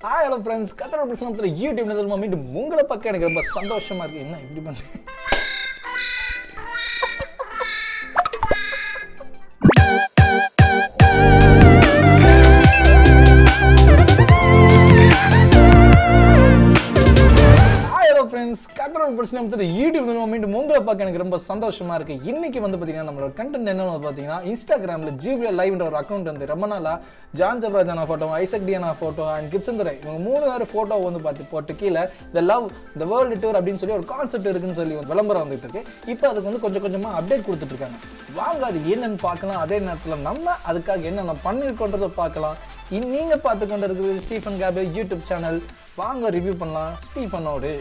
hi hello friends கத்தரோட பிரச்சனை YouTube நிறுவனம் மீண்டும் உங்களை பக்கம் எனக்கு ரொம்ப சந்தோஷமா இருக்கு என்ன இப்படி பண்ண ஹாய் ஹலோ ஃப்ரெண்ட்ஸ் கத்தரோட பிரச்சனை வந்து யூடியூப் நிறுவனம் மீண்டும் உங்களை பார்க்க எனக்கு ரொம்ப சந்தோஷமா இருக்கு இன்னைக்கு வந்து பார்த்தீங்கன்னா நம்மளோட கண்டென்ட் என்னன்னு வந்து பார்த்தீங்கன்னா இன்ஸ்டாகிராமில் ஜிபியா லைவ்ன்ற ஒரு அக்கௌண்ட் வந்து ரொம்ப நாளா ஜான் ஜபராஜானா photo Isaac Diana photo and கிப்சந்துரை இவங்க மூணு பேர் ஃபோட்டோ வந்து பார்த்து போட்டு கீழே இந்த லவ் இந்த வேர்ல்டு டூர் அப்படின்னு சொல்லி ஒரு கான்செப்ட் இருக்குன்னு சொல்லி ஒரு விளம்பரம் வந்துட்டு இருக்கு இப்போ அதுக்கு வந்து கொஞ்சம் கொஞ்சமாக அப்டேட் கொடுத்துட்டு இருக்காங்க வாங்க அது என்னன்னு பார்க்கலாம் அதே நேரத்தில் நம்ம அதுக்காக என்னென்ன பண்ணியிருக்கோன்றதை பார்க்கலாம் இன் நீங்க பார்த்து கொண்டு இருக்குது ஸ்டீஃபன் கேபே யூடியூப் சேனல் வாங்க ரிவ்யூ பண்ணலாம் ஸ்டீஃபனோடு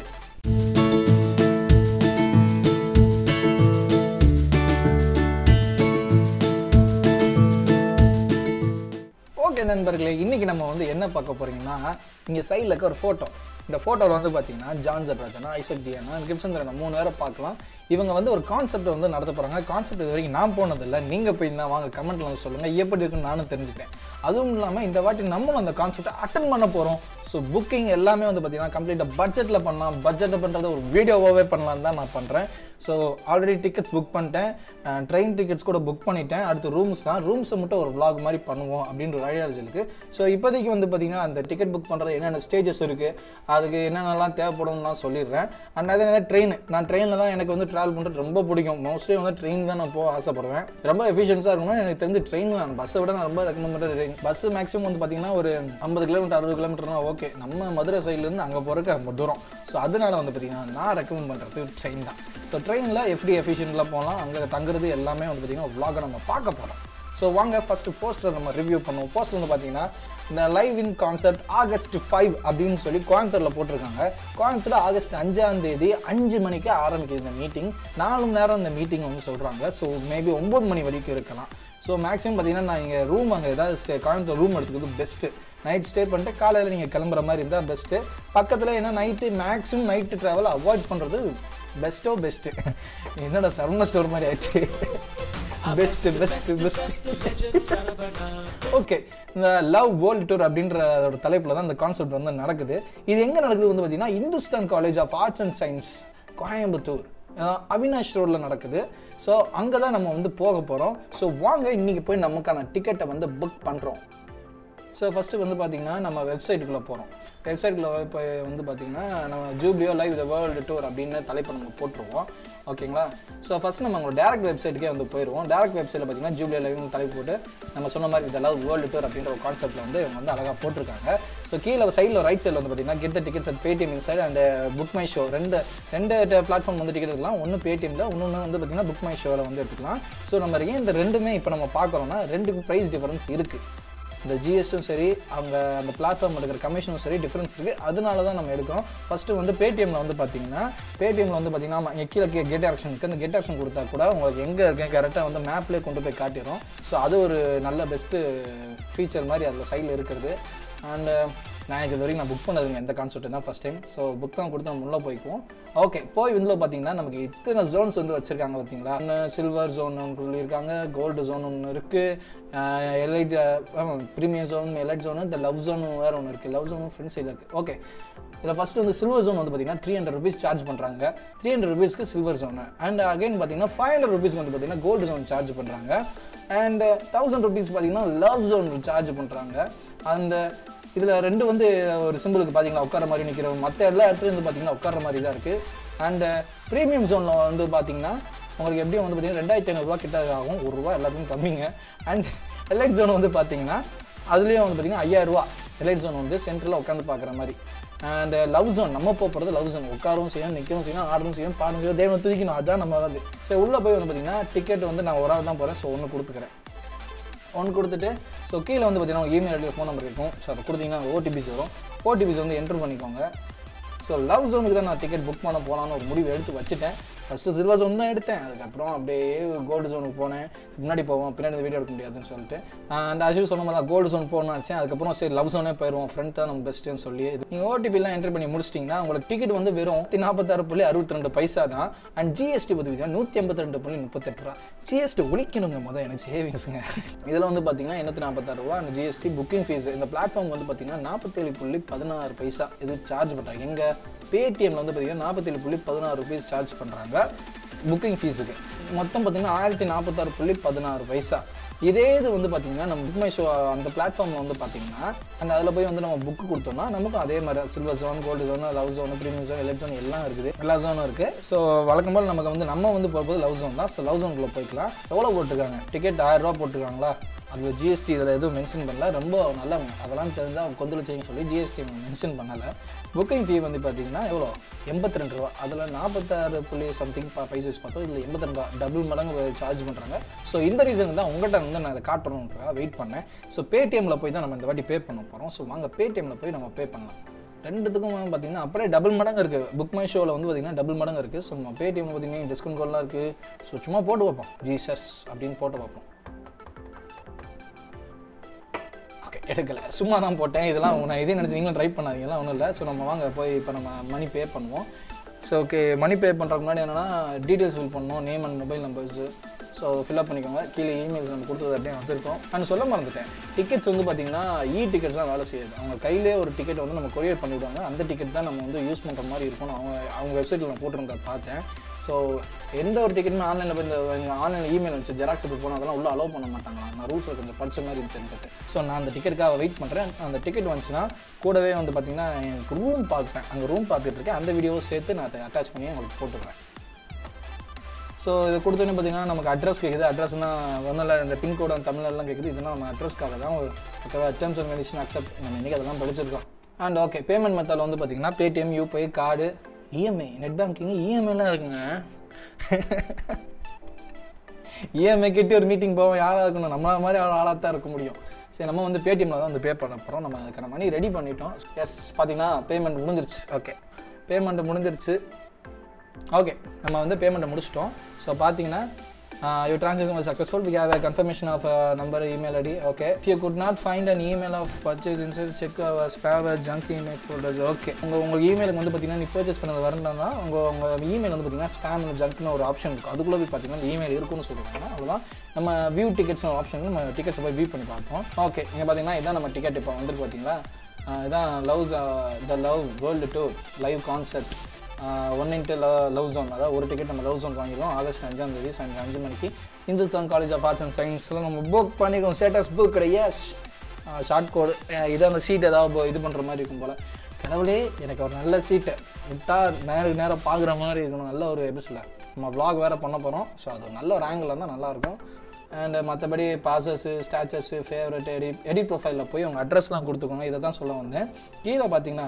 ஓகே நண்பர்களே இன்னைக்கு நம்ம வந்து என்ன பார்க்க போறீங்கன்னா இங்க சைடில் இருக்க ஒரு ஃபோட்டோ இந்த ஃபோட்டோவில் வந்து பார்த்தீங்கன்னா ஜான் ஜட்ராஜனா ஐசக் டியானா கிப்சந்திரனை மூணு பேரை பார்க்கலாம் இவங்க வந்து ஒரு கான்செப்ட் வந்து நடத்த போறாங்க கான்செப்ட் இது வரைக்கும் நான் போனதில்லை நீங்க போய் தான் வாங்க கமெண்ட்ல வந்து சொல்லுங்க எப்படி இருக்குன்னு நானும் தெரிஞ்சுட்டேன் அதுவும் இல்லாமல் இந்த வாட்டி நம்மளும் அந்த கான்செப்டை அட்டன் பண்ண போறோம் ஸோ புக்கிங் எல்லாமே வந்து பார்த்தீங்கன்னா கம்ப்ளீட்டாக பட்ஜெட்டில் பண்ணலாம் பட்ஜெட்டில் பண்ணுறது ஒரு வீடியோவாகவே பண்ணலாம் தான் நான் பண்ணுறேன் ஸோ ஆல்ரெடி டிக்கெட்ஸ் புக் பண்ணிட்டேன் ட்ரெயின் டிக்கெட்ஸ் கூட புக் பண்ணிட்டேன் அடுத்து ரூம்ஸ் தான் ரூம்ஸை மட்டும் ஒரு vlog மாதிரி பண்ணுவோம் அப்படின்ற ஒரு ஐடியாலஜி இருக்குது ஸோ இப்போதைக்கு வந்து பார்த்தீங்கன்னா அந்த டிக்கெட் புக் பண்ணுறது என்னென்ன ஸ்டேஜஸ் இருக்குது அதுக்கு என்னென்னலாம் தேவைப்படும்னு நான் சொல்லிடுறேன் அண்ட் அதே நேரம் ட்ரெயின் நான் ட்ரெயினில் தான் எனக்கு வந்து ட்ராவல் பண்ணுறது ரொம்ப பிடிக்கும் மோஸ்ட்லி வந்து ட்ரெயின் தான் நான் போக ஆசைப்படுவேன் ரொம்ப எஃபிஷியன்ஸாக இருக்கணும் எனக்கு தெரிஞ்சு ட்ரெயின் தான் பஸ்ஸை விட நான் ரொம்ப ரெக்கமெண்ட் பண்ணுறது ட்ரெயின் பஸ் மேக்ஸிமம் வந்து பார்த்தீங்கன்னா ஒரு ஐம்பது கிலோமீட்டர் அறுபது கிலோமீட்டர்னா ஓகே நம்ம மதுரை சைட்லேருந்து அங்கே போகிறதுக்கு ரொம்ப தூரம் ஸோ அதனால வந்து பார்த்தீங்கன்னா நான் ரெக்கமெண்ட் பண்ணுறது ட்ரெயின் தான் ஸோ ட்ரெயினில் எப்படி எஃபிஷியன்ட்டில் போகலாம் அங்கே தங்குறது எல்லாமே வந்து பார்த்தீங்கன்னா vlog-அ நம்ம பார்க்க போகிறோம் ஸோ வாங்க ஃபஸ்ட்டு போஸ்டர் நம்ம ரிவ்யூ பண்ணுவோம் போஸ்டர் வந்து பார்த்தீங்கன்னா இந்த live in concept August five அப்படின்னு சொல்லி கோயம்புத்தூரில் போட்டிருக்காங்க கோயம்புத்தூர் ஆகஸ்ட் அஞ்சாம் தேதி அஞ்சு மணிக்கு ஆரம்பிக்குது இந்த மீட்டிங் நாலு மணி நேரம் இந்த மீட்டிங் வந்து சொல்கிறாங்க ஸோ மேபி ஒம்பது மணி வரைக்கும் இருக்கலாம் ஸோ மேக்ஸிமம் பார்த்தீங்கன்னா நான் இங்கே ரூம் அங்கே ஏதாவது ஸ்டே கோயம்புத்தூர் ரூம் எடுத்துக்கிறது பெஸ்ட்டு நைட் ஸ்டே பண்ணிட்டு காலையில் நீங்கள் கிளம்புற மாதிரி இருந்தால் பெஸ்ட்டு பக்கத்தில் ஏன்னா night maximum night travel avoid பண்ணுறது பெஸ்ட்டோ பெஸ்ட்டு என்னடா சரவண ஸ்டோர் மாதிரி ஆயிடுச்சு பெஸ்ட் பெஸ்ட் பெஸ்ட் ஓகே இந்த லவ் வேர்ல்ட் டூர் அப்படின்ற அதோட தலைப்பில் தான் இந்த கான்செப்ட் வந்து நடக்குது இது எங்கே நடக்குது வந்து பார்த்தீங்கன்னா Hindustan college of arts and science Coimbatore ah Avinash ரோடில் நடக்குது ஸோ அங்கே தான் நம்ம வந்து போக போகிறோம் ஸோ வாங்க இன்றைக்கி போய் நமக்கான டிக்கெட்டை வந்து புக் பண்ணுறோம் ஸோ ஃபஸ்ட்டு வந்து பார்த்தீங்கன்னா நம்ம வெப்சைட்டுக்குள்ளே போகிறோம் வெப்சைட்டில் இப்போ வந்து பார்த்தீங்கன்னா நம்ம ஜூப்ளியோ லைவ் த வேர்ல்டு டூர் அப்படின்னு தலைப்பு நம்ம போட்டுருவோம் ஓகேங்களா ஸோ ஃபஸ்ட் நம்ம உங்களோட டேரக்ட் வெப்சைட்டுக்கே வந்து போயிடுவோம் டேரக்ட் வெப்சைட்டில் பார்த்தீங்கன்னா ஜூப்ளியோ லைவ் தலைப்பு போட்டு நம்ம சொன்ன மாதிரி இந்த லவ் வேர்ல்டு டூர் அப்படின்ற ஒரு கான்செப்ட்டில் வந்து இவங்க வந்து அழகாக போட்டிருக்காங்க ஸோ கீழே சைடில் ரைட் சைடில் வந்து பார்த்தீங்கன்னா get the tickets at Paytm insight and book my show ரெண்டு ரெண்டு பிளாட்ஃபார்ம் வந்து டிக்கெட் எடுக்கலாம் ஒன்று பேடிஎம்ல இன்னொன்று வந்து பார்த்தீங்கன்னா புக் மை ஷோவில் வந்து எடுத்துக்கலாம் ஸோ நம்ம ஏன் இந்த ரெண்டுமே இப்போ நம்ம பார்க்குறோம்னா ரெண்டுக்கும் ப்ரைஸ் டிஃபரன்ஸ் இருக்குது இந்த ஜிஎஸ்டும் சரி அவங்க அந்த பிளாட்ஃபார்ம் எடுக்கிற கமிஷனும் சரி டிஃப்ரென்ஸ் இருக்குது அதனால தான் நம்ம எடுக்கிறோம் ஃபஸ்ட்டு வந்து பேடிஎம்ல வந்து பார்த்தீங்கன்னா பேடிஎம்ல வந்து பார்த்தீங்கன்னா இங்கே கீழே கெட் ஆப்ஷன் இருக்குது அந்த கெட் ஆப்ஷன் கொடுத்தா கூட உங்களுக்கு எங்கே இருக்கேன் கரெக்டாக வந்து மேப்லேயே கொண்டு போய் காட்டிடும் ஸோ அது ஒரு நல்ல பெஸ்ட்டு ஃபீச்சர் மாதிரி அதில் சைடில் இருக்கிறது அண்டு நான் எனக்கு இது வரைக்கும் நான் புக் பண்ணதுங்க எந்த கான்செப்ட் தான் ஃபஸ்ட் டைம் ஸோ புக் தான் கொடுத்து நம்ம உள்ளே போய்க்குவோம் ஓகே போய் இதில் பார்த்தீங்கன்னா நமக்கு இத்தனை ஜோன்ஸ் வந்து வச்சுருக்காங்க பார்த்தீங்களா ஒன்று சில்வர் ஜோன் ஒன்று சொல்லியிருக்காங்க கோல்டு ஜோன் ஒன்று இருக்குது elite premium zone elite zone இந்த லவ் ஜோன் வேறு ஒன்று இருக்குது லவ் ஜோன் ஃப்ரெண்ட்ஸ் சைடில் இருக்குது ஓகே இதில் ஃபஸ்ட்டு வந்து சில்வர் ஜோன் வந்து பார்த்தீங்கன்னா த்ரீ ஹண்ட்ரட் ருபீஸ் சார்ஜ் பண்ணுறாங்க த்ரீ ஹண்ட்ரட் ருபீஸ்க்கு சில்வர் ஜோன் அண்ட் அகைன் பார்த்தீங்கன்னா ஃபைவ் ஹண்ட்ரட் ருபீஸ்க்கு வந்து பார்த்தீங்கன்னா கோல்டு ஜோன் சார்ஜ் பண்ணுறாங்க அண்ட் தௌசண்ட் ருபீஸ் பார்த்தீங்கன்னா லவ் ஜோன் சார்ஜ் பண்ணுறாங்க அந்த இதில் ரெண்டு வந்து ஒரு சிம்பிளுக்கு பார்த்தீங்கன்னா உட்கார மாதிரி நிற்கிறோம் மற்ற எல்லா இடத்துலையும் வந்து பார்த்தீங்கன்னா உட்கார மாதிரி தான் இருக்குது அண்ட் ப்ரீமியம் ஜோனில் வந்து பார்த்தீங்கன்னா உங்களுக்கு எப்படியும் வந்து பார்த்தீங்கன்னா ரெண்டாயிரத்தி ஐநூறுரூவா கிட்ட ஆகும் ஒரு ரூபா எல்லாத்துக்கும் கம்மிங்க அண்ட் எலைட் ஜோன் வந்து பார்த்தீங்கன்னா அதுலேயும் வந்து பார்த்தீங்கன்னா ஐயாயிரரூவா எலைட் ஜோன் வந்து சென்டரில் உட்காந்து பார்க்குற மாதிரி அண்ட் லவ் ஜோன் நம்ம போகிறது லவ் ஜோன் உட்காரவும் செய்யணும் நிற்கவும் செய்யணும் ஆடவும் செய்யணும் பாடவும் செய்யணும் தெய்வம் துதிக்கணும் அதுதான் நம்ம வந்து சரி உள்ளே போய் வந்து பார்த்தீங்கன்னா டிக்கெட் வந்து நான் ஒரு ஆள் தான் போகிறேன் ஸோ ஒன்று கொடுத்துக்கிறேன் ஒன்று கொடுத்துட்டு ஸோ கீழே வந்து பார்த்தீங்கன்னா இமெயில் ஐடி ஃபோன் நம்பர் இருக்கும் ஸோ அதை கொடுத்தீங்கன்னா ஓடிபிஸ் வரும் ஓடிபிஸ் வந்து என்ட்ரு பண்ணிக்கோங்க ஸோ லவ் ஜோனுக்கு தான் நான் டிக்கெட் புக் பண்ண போகலான்னு ஒரு முடிவு எடுத்து வச்சுட்டேன் ஃபஸ்ட்டு சில்வர் ஜோன் தான் எடுத்தேன் அதுக்கப்புறம் அப்படியே கோல்டு ஜோனுக்கு போனேன் முன்னாடி போவோம் பின்னாடி இந்த வீடியோ எடுக்க முடியாதுன்னு சொல்லிட்டு அண்ட் ஆக்சுவலி சொன்ன மாதிரி தான் கோல்டு ஜோன் போகணும்னு நினச்சேன் அதுக்கப்புறம் சரி லவ் ஜோனே போயிடுவோம் ஃப்ரெண்ட் தான் நம்ம பெஸ்ட்டுன்னு சொல்லி நீங்கள் ஓடிபிலாம் என்ட்ரி பண்ணி முடிச்சிட்டிங்கன்னா உங்களுக்கு டிக்கெட் வந்து வெறும் நாற்பத்தாறு புள்ளி அறுபத்தி ரெண்டு பைசா தான் அண்ட் ஜிஎஸ்டி பற்றி நூற்றி ஐம்பத்தி ரெண்டு புள்ளி முப்பத்தெட்டு ரூபா ஜிஎஸ்டி ஒழிக்கணுங்க மொதல் எனக்கு சேவிங்ஸுங்க இதில் வந்து பார்த்தீங்கன்னா எண்ணூற்றி நாற்பத்தாறு ரூபா அந்த ஜிஎஸ்டி புக்கிங் ஃபீஸ் இந்த பிளாட்ஃபார்ம் வந்து பார்த்தீங்கன்னா நாற்பத்தேழு புள்ளி பதினாறு பைசா இது சார்ஜ் பண்ணுறாங்க எங்கே பேடிஎம்ல வந்து பார்த்தீங்கன்னா நாற்பத்தேழு புள்ளி பதினாறு ருபீஸ் சார்ஜ் பண்ணுறாங்க புக்கிங் ஃபீஸுக்கு மொத்தம் பார்த்தீங்கன்னா ஆயிரத்தி நாற்பத்தாறு புள்ளி பதினாறு பைசா இதே இது வந்து பார்த்தீங்கன்னா நம்ம புக் மை ஷோ அந்த பிளாட்ஃபார்மில் வந்து பார்த்தீங்கன்னா அந்த அதில் போய் வந்து நம்ம புக்கு கொடுத்தோம்னா நமக்கும் அதே மாதிரி silver zone gold zone love zone premium zone elite zone எல்லாம் இருக்குது எல்லா ஜோனும் இருக்குது ஸோ வழக்கம் போல் நமக்கு வந்து நம்ம வந்து போகும்போது லவ் ஜோன் தான் ஸோ லவ் ஜோனுக்குள்ளே போய்க்கலாம் எவ்வளோ போட்டிருக்காங்க டிக்கெட் ஆயிரம் ரூபா போட்டிருக்காங்களா அதில் ஜிஎஸ்டி இதில் எதுவும் மென்ஷன் பண்ணல ரொம்ப நல்லவங்க அதெல்லாம் தெரிஞ்சால் கொந்தளிச்சு செய்யுங்க சொல்லி ஜிஎஸ்டி மென்ஷன் பண்ணலை புக்கிங் ஃபீ வந்து பார்த்தீங்கன்னா எவ்வளோ எண்பத்தி ரெண்டு ரூபா அதில் நாற்பத்தாறு புள்ளி சம்திங் பைசஸ் பார்த்தோம் இதில் எண்பத்தி ரெண்டு ரூபா டபுள் மடங்கு சார்ஜ் பண்ணுறாங்க ஸோ இந்த ரீசன் தான் உங்கள்கிட்ட வந்து நான் அதை காட்டணுன்றதுக்காக வெயிட் பண்ணேன் ஸோ பேடிஎம்மில் போய் தான் நம்ம இந்த வாட்டி பே பண்ண போகிறோம் ஸோ வாங்க பேடிஎம்மில் போய் நம்ம பே பண்ணலாம் ரெண்டுத்துக்கும் வந்து பார்த்தீங்கன்னா அப்படியே டபுள் மடங்கு இருக்குது புக் மை ஷோவில் வந்து பார்த்தீங்கன்னா டபுள் மடங்கு இருக்குது ஸோ நம்ம பேடிஎம் பார்த்தீங்கன்னா டிஸ்கவுண்ட் கோட்லாம் இருக்குது ஸோ சும்மா போட்டு பார்ப்போம் ஜீசஸ் அப்படின்னு போட்டு பார்ப்போம் ஓகே எடுக்கல சும்மா தான் போட்டேன் இதெல்லாம் நான் இதே நினச்சி நீங்களும் ட்ரை பண்ணாதீங்கலாம் ஒன்றும் இல்லை ஸோ நம்ம வாங்க போய் இப்போ நம்ம மணி பே பண்ணுவோம் ஸோ ஓகே மணி பே பண்ணுறதுக்கு முன்னாடி என்னென்னா டீட்டெயில்ஸ் ஃபில் பண்ணணும் name and mobile numbers so fill up பண்ணிக்கோங்க கீழே இமெயில்ஸ் நம்ம கொடுத்தது அப்படியே வந்திருக்கோம் நான் சொல்ல மறந்துட்டேன் டிக்கெட்ஸ் வந்து பார்த்தீங்கன்னா இ டிக்கெட்ஸ் தான் வேலை செய்யுது அவங்க கையிலே ஒரு டிக்கெட் வந்து நம்ம கொரியர் பண்ணிவிடுவாங்க அந்த டிக்கெட் தான் நம்ம வந்து யூஸ் பண்ணுற மாதிரி இருக்கும் அவங்க அவங்க வெப்சைட்டில் நான் போட்டிருந்தா பார்த்தேன் ஸோ எந்த ஒரு டிக்கெட்டுமே ஆன்லைனில் போய் இந்த ஆன்லைன் இமெயில் வச்சு ஜெராக்ஸ் எடுத்து போனால் அதெல்லாம் உள்ள அலோவ் பண்ண மாட்டாங்க நான் ரூல்ஸில் கொஞ்சம் படிச்ச மாதிரி இருந்துச்சு எனக்கு ஸோ நான் அந்த டிக்கெட்டுக்காக வெயிட் பண்ணுறேன் அந்த டிக்கெட் வந்துச்சுன்னா கூடவே வந்து பார்த்தீங்கன்னா எனக்கு ரூம் பார்ப்பேன் அங்கே ரூம் பார்த்துட்டு இருக்கேன் அந்த வீடியோவை சேர்த்து நான் அதை அட்டாச் பண்ணி உங்களுக்கு போட்டுருவேன் ஸோ இது கொடுத்தோன்னே பார்த்தீங்கன்னா நமக்கு அட்ரஸ் கேட்குது அட்ரஸ்னா ஒன்றும் இல்லை இந்த பின்கோடு தமிழ்லாம் கேட்குது இதெல்லாம் நம்ம அட்ரஸ்க்காக தான் ஓகேவா டேர்ம்ஸ் அண்ட் கண்டிஷன் அக்செப்ட் நம்ம இன்றைக்கி அதெல்லாம் படிச்சிருக்கோம் அண்ட் ஓகே பேமெண்ட் மெத்தடில் வந்து பார்த்தீங்கன்னா Paytm UPI card EMI net banking இஎம்ஐலாம் இருக்குங்க இஎம்ஐ கிட்டே ஒரு மீட்டிங் போவோம் யாராக இருக்கணும் நம்மள மாதிரி ஆளாக தான் இருக்க முடியும் சரி நம்ம வந்து பேடிஎம்ல தான் வந்து பே பண்ண போகிறோம் நம்ம அதுக்கான மணி ரெடி பண்ணிட்டோம் எஸ் பார்த்தீங்கன்னா பேமெண்ட் முடிஞ்சிருச்சு ஓகே பேமெண்ட் முடிஞ்சிருச்சு ஓகே நம்ம வந்து பேமெண்ட்டை முடிச்சிட்டோம் ஸோ பார்த்தீங்கன்னா you transaction was successful we have a confirmation of uh, number email id okay if you could not find an email of purchase insert check our spam or junk email folders okay உங்க உங்க இமெயிலுக்கு வந்து பார்த்தீங்கன்னா நீ purchase பண்ணது வரணும்னா உங்க உங்க email வந்து பார்த்தீங்கன்னா ஸ்பேம் ஜங்க்னு ஒரு ஆப்ஷன் இருக்கும் அதுக்குள்ள போய் பார்த்தீங்கன்னா இந்த இமெயில் இருக்குன்னு சொல்லுவாங்க அவ்வளோதான் நம்ம வியூ டிக்கெட்ஸ் ஆப்ஷன் நம்ம டிக்கெட்ஸை போய் வியூ பண்ணி பார்ப்போம் ஓகே இங்கே பார்த்தீங்கன்னா இதான் நம்ம டிக்கெட் இப்போ வந்துருக்கு பார்த்தீங்களா ஆஹ் இதான் love the love world tour live concert one into love zone அதாவது ஒரு டிக்கெட் நம்ம லவ் ஜோன் வாங்கிடுவோம் ஆகஸ்ட் அஞ்சாம் தேதி சாயங்காலம் அஞ்சு மணிக்கு Hindustan college of arts and சயின்ஸில் நம்ம புக் பண்ணிருக்கோம் ஸ்டேட்டஸ் புக் கிடையாது ஷார்ட் கோடு இதை அந்த சீட் ஏதாவது bo- இது பண்ணுற மாதிரி இருக்கும் போல் கடவுளே எனக்கு ஒரு நல்ல சீட்டை விட்டா நேருக்கு நேரம் பார்க்குற மாதிரி இருக்கணும் நல்ல ஒரு எப்படி சொல்ல நம்ம vlog வேறு பண்ண போகிறோம் ஸோ அது ஒரு நல்ல ஒரு ஆங்கிள் இருந்தால் நல்லாயிருக்கும் அண்ட் மற்றபடி passes statuses favourite edit edit ப்ரொஃபைலில் போய் உங்கள் அட்ரஸ்லாம் கொடுத்துக்கோங்க இதை தான் சொல்ல வந்தேன் கீழே பார்த்தீங்கன்னா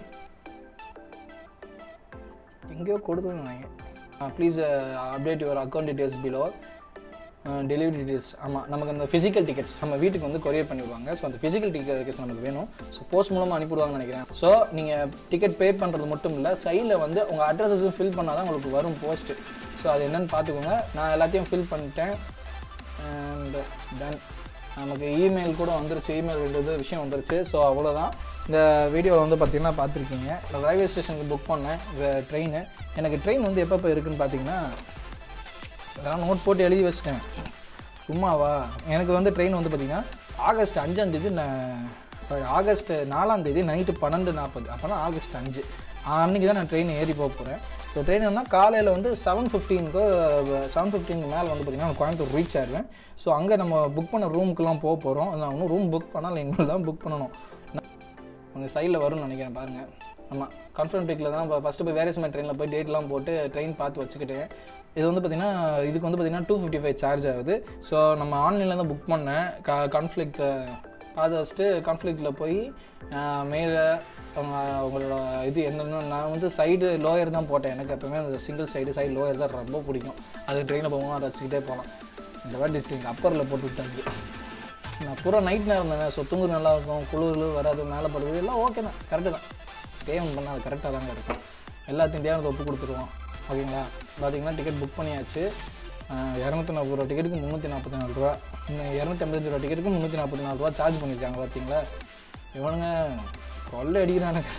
எங்கேயோ கொடுத்துருந்தாங்க please update your account details below delivery details ஆமாம் நமக்கு அந்த ஃபிசிக்கல் டிக்கெட்ஸ் நம்ம வீட்டுக்கு வந்து கொரியர் பண்ணிவிடுவாங்க ஸோ அந்த ஃபிசிக்கல் டிக்கெட்ஸ் நமக்கு வேணும் ஸோ போஸ்ட் மூலமாக அனுப்பிவிடுவாங்கன்னு நினைக்கிறேன் ஸோ நீங்கள் டிக்கெட் பே பண்ணுறது மட்டும் இல்லை சைடில் வந்து உங்கள் அட்ரஸஸும் ஃபில் பண்ணால் தான் உங்களுக்கு வரும் போஸ்ட்டு ஸோ அது என்னன்னு பார்த்துக்கோங்க நான் எல்லாத்தையும் ஃபில் பண்ணிட்டேன் அண்ட் தென் நமக்கு இமெயில் கூட வந்துருச்சு இமெயில் வேண்டியது விஷயம் வந்துருச்சு ஸோ அவ்வளோதான் இந்த வீடியோ வந்து பார்த்தீங்கன்னா பார்த்துருக்கீங்க ரயில்வே ஸ்டேஷனுக்கு புக் பண்ணேன் ட்ரெயின் எனக்கு ட்ரெயின் வந்து எப்பப்போ இருக்குன்னு பார்த்தீங்கன்னா அதெல்லாம் நோட் போட்டு எழுதி வச்சிட்டேன் சும்மாவா எனக்கு வந்து ட்ரெயின் வந்து பார்த்தீங்கன்னா ஆகஸ்ட் அஞ்சாம் தேதி நான் சாரி ஆகஸ்ட் நாலாம் தேதி நைட்டு பன்னெண்டு நாற்பது அப்போனா ஆகஸ்ட் அஞ்சு அன்றைக்கி தான் நான் ட்ரெயின் ஏறி போக போகிறேன் ஸோ ட்ரெயின் என்ன காலையில் வந்து செவன் ஃபிஃப்டீனுக்கு செவன் ஃபிஃப்டீனுக்கு மேலே வந்து பார்த்திங்கன்னா நான் கோயம்புத்தூர் ரீச் ஆயிடுவேன் ஸோ அங்கே நம்ம புக் பண்ண ரூமுக்குலாம் போக போகிறோம் நான் இன்னும் ரூம் புக் பண்ணால் இனிமேல் தான் புக் பண்ணணும் உங்கள் சைடில் வரும்னு நினைக்கிறேன் பாருங்கள் ஆமாம் கன்ஃபர்ம் பிக்கில் தான் ஃபஸ்ட்டு போய் வேரியஸ் மாதிரி ட்ரெயினில் போய் டேட்லாம் போட்டு ட்ரெயின் பார்த்து வச்சுக்கிட்டேன் இது வந்து பார்த்திங்கன்னா இதுக்கு வந்து பார்த்திங்கன்னா டூ ஃபிஃப்டி ஃபைவ் சார்ஜ் ஆகுது ஸோ நம்ம ஆன்லைனில் தான் புக் பண்ணேன் க கான்ஃப்ளிக்ட் பார்த்து வச்சுட்டு கான்ஃப்ளிக்டில் போய் மேலே அவங்க அவங்களோட இது என்னென்ன நான் வந்து சைடு லோயர் தான் போட்டேன் எனக்கு எப்பவுமே அந்த சிங்கிள் சைடு சைடு லோயர் தான் ரொம்ப பிடிக்கும் அது ட்ரெயினில் போகும்போது அதை வச்சுக்கிட்டே போகலாம் இந்த வாட்டி டிஸ்ட்ரிக் அப்பரில் போட்டு விட்டாங்க நான் பூரா நைட் நேரம் தானே ஸோ தூங்குறது நல்லா இருக்கும் குளிர் வராது மேலே படுறது எல்லாம் ஓகே தான் கரெக்டு தான் பேமெண்ட் பண்ணால் அது கரெக்டாக தாங்க இருக்கும் எல்லாத்தையும் தேவை ஒப்பு கொடுத்துருவோம் ஓகேங்களா பார்த்தீங்கன்னா டிக்கெட் புக் பண்ணியாச்சு இரநூத்தி நாற்பது ரூபா டிக்கெட்டுக்கு முந்நூற்றி நாற்பத்தி நாலு ரூபா இன்னும் இரநூத்தி ஐம்பத்தஞ்சு ரூபா டிக்கெட்டுக்கு முந்நூற்றி நாற்பத்தி நாலு ரூபா சார்ஜ் பண்ணியிருக்காங்க பார்த்தீங்களா இவனுங்க கொள்ளை அடிக்கிறானுங்க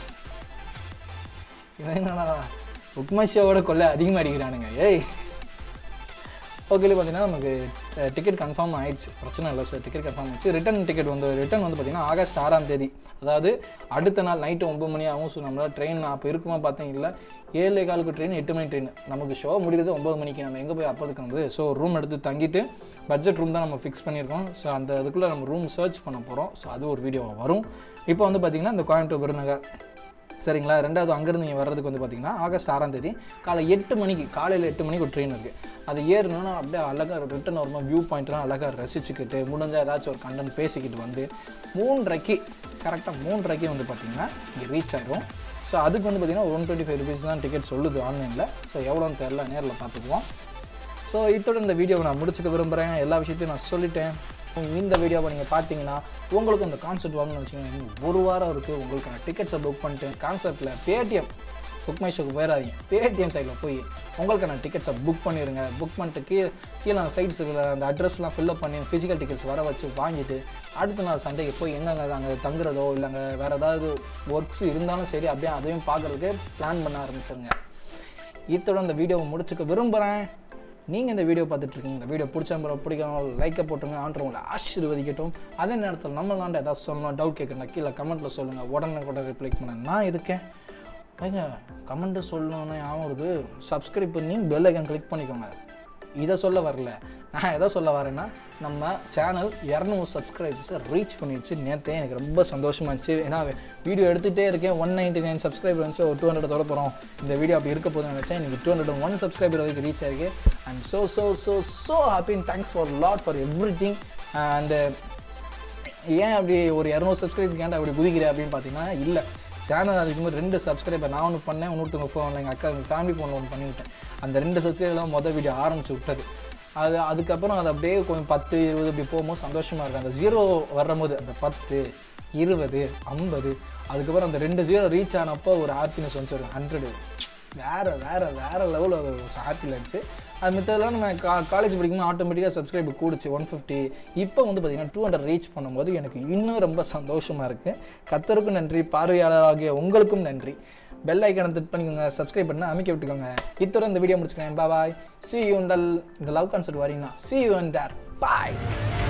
இவன் என்னடா உக்மஷியோட கொள்ளை அதிகமாக அடிக்கிறானுங்க ஏய் ஓகேல பார்த்தீங்கன்னா நமக்கு டிக்கெட் கன்ஃபார்ம் ஆயிடுச்சு பிரச்சனை இல்லை சார் டிக்கெட் கன்ஃபார்ம் ஆயிடுச்சு ரிட்டன் டிக்கெட் வந்து ரிட்டன் வந்து பார்த்தீங்கன்னா ஆகஸ்ட் ஆறாம் தேதி அதாவது அடுத்த நாள் நைட்டு ஒம்பது மணி ஆகும் ஸோ நம்மளால் ட்ரெயின் அப்போ இருக்குமா பார்த்தீங்களா ஏழு காலுக்கு ட்ரெயின் எட்டு மணி ட்ரெயின் நமக்கு ஷோ முடியுது ஒம்பது மணிக்கு நம்ம எங்கே போய் அப்போ இருக்கிறது ஸோ ரூம் எடுத்து தங்கிட்டு பட்ஜெட் ரூம் தான் நம்ம ஃபிக்ஸ் பண்ணியிருக்கோம் ஸோ அந்த இதுக்குள்ளே நம்ம ரூம் சர்ச் பண்ண போகிறோம் ஸோ அது ஒரு வீடியோ வரும் இப்போ வந்து பார்த்தீங்கன்னா இந்த கோயம்புத்தூர் விருநகர் சரிங்களா ரெண்டாவது அங்கேருந்து இங்கே வர்றதுக்கு வந்து பார்த்தீங்கன்னா ஆகஸ்ட் ஆறாம் தேதி காலை எட்டு மணிக்கு காலையில் எட்டு மணிக்கு ஒரு ட்ரெயின் இருக்குது அது ஏறணும்னா அப்படியே அழகாக ரிட்டன் வருமா வியூ பாயிண்ட்லாம் அழகாக ரசிச்சுக்கிட்டு முடிஞ்ச ஏதாச்சும் ஒரு கண்டென்ட் பேசிக்கிட்டு வந்து மூன்றரைக்கு கரெக்டாக மூன்றரைக்கு வந்து பார்த்தீங்கன்னா இங்கே ரீச் ஆயிரும் ஸோ அதுக்கு வந்து பார்த்தீங்கன்னா ஒன் டுவெண்ட்டி ஃபைவ் ருபீஸ் தான் டிக்கெட் சொல்லுது ஆன்லைனில் ஸோ எவ்வளோன்னு தெரில நேரில் பார்த்துக்குவோம் ஸோ இத்தோட இந்த வீடியோவை நான் முடிச்சுக்க விரும்புகிறேன் எல்லா விஷயத்தையும் நான் சொல்லிட்டேன் இந்த வீடியோவை நீங்கள் பார்த்தீங்கன்னா உங்களுக்கு இந்த கான்செப்ட் வாங்கணும்னு வச்சுக்கோங்க இன்னும் ஒரு வாரம் இருக்குது உங்களுக்கான டிக்கெட்ஸை புக் பண்ணிட்டு கான்செப்ட்டில் பேடிஎம் புக் மை ஷோக்கு போயிடாதீங்க பேடிஎம் சைடில் போய் உங்களுக்கான டிக்கெட்ஸை புக் பண்ணிடுங்க புக் பண்ணிட்டு கீழே கீழே அந்த சைட்ஸ் அந்த அட்ரஸ்லாம் ஃபில்அப் பண்ணி ஃபிசிக்கல் டிக்கெட்ஸ் வர வச்சு வாங்கிட்டு அடுத்த நாள் சண்டைக்கு போய் எங்கெங்க அங்கே தங்குறதோ இல்லைங்க வேறு ஏதாவது ஒர்க்ஸ் இருந்தாலும் சரி அப்படியே அதையும் பார்க்குறதுக்கு பிளான் பண்ண ஆரம்பிச்சிருங்க இத்தோட இந்த வீடியோவை முடிச்சுக்க விரும்புகிறேன் நீங்கள் இந்த வீடியோ பார்த்துட்டு இருக்கீங்க இந்த வீடியோ பிடிச்ச பிடிக்கணும் லைக்கை போட்டுருங்க ஆண்டு உங்களை ஆசீர்வதிக்கட்டும் அதே நேரத்தில் நம்மளாண்ட ஏதாவது சொல்லணும் டவுட் கேட்குறேன் கீழே கமெண்ட்டில் சொல்லுங்கள் உடனே கூட ரிப்ளை பண்ண நான் இருக்கேன் ஏங்க கமெண்ட்டு சொல்லணும்னு ஞாபகம் வருது சப்ஸ்கிரைப் பண்ணி பெல் ஐக்கன் கிளிக் பண்ணிக்கோங்க இதை சொல்ல வரல நான் எதை சொல்ல வரேன்னா நம்ம சேனல் இரநூறு சப்ஸ்கிரைபர்ஸை ரீச் பண்ணிடுச்சு நேற்றே எனக்கு ரொம்ப சந்தோஷமா இருந்துச்சு ஏன்னா வீடியோ எடுத்துகிட்டே இருக்கேன் ஒன் நைன்டி நைன் சப்ஸ்கிரைபர் வந்து ஒரு டூ ஹண்ட்ரட் தொட போகிறோம் இந்த வீடியோ அப்படி இருக்க போதுன்னு நினச்சேன் எனக்கு டூ ஹண்ட்ரட் ஒன் சப்ஸ்கிரைபர் வரைக்கும் ரீச் ஆயிருக்கு and so so so so happy thanks for lot for everything அந்த ஏன் அப்படி ஒரு இரநூறு சப்ஸ்கிரைபர் ஏன்டா அப்படி குதிக்கிறேன் அப்படின்னு பார்த்தீங்கன்னா இல்லை சேனல் அதுக்கு முன்னாடி ரெண்டு சப்ஸ்கிரைபர் நான் ஒன்று பண்ணேன் இன்னொருத்தவங்க ஃபோனில் எங்கள் அக்கா எங்கள் ஃபேமிலி ஃபோனில் ஒன்று பண்ணிவிட்டேன் அந்த ரெண்டு சப்ஸ்கிரைபர்லாம் மொதல் வீடியோ ஆரம்பிச்சு விட்டது அது அதுக்கப்புறம் அது அப்படியே கொஞ்சம் பத்து இருபது இப்படி போகும்போது சந்தோஷமாக இருக்குது அந்த ஜீரோ வரும்போது அந்த பத்து இருபது ஐம்பது அதுக்கப்புறம் அந்த ரெண்டு ஜீரோ ரீச் ஆனப்போ ஒரு ஹாப்பினஸ் வந்து ஒரு ஹண்ட்ரடு வேறு வேறு வேறு லெவலில் அது ஒரு ஹாப்பியில் இருந்துச்சு அது மித்ததெல்லாம் நம்ம கா காலேஜ் படிக்கும்போது ஆட்டோமேட்டிக்காக சப்ஸ்கிரைபர் கூடுச்சு ஒன் ஃபிஃப்டி இப்போ வந்து பார்த்திங்கன்னா டூ ஹண்ட்ரட் ரீச் பண்ணும்போது எனக்கு இன்னும் ரொம்ப சந்தோஷமாக இருக்குது கத்தருக்கும் நன்றி பார்வையாளராகிய உங்களுக்கும் நன்றி பெல் ஐக்கனை திட் பண்ணிக்கோங்க சப்ஸ்கிரைப் பண்ண அமைக்க விட்டுக்கோங்க இத்தோட இந்த வீடியோ முடிச்சுக்கிறேன் பாய் சி யூ இந்த இந்த லவ் கான்சர்ட் வரீங்கன்னா see you and there bye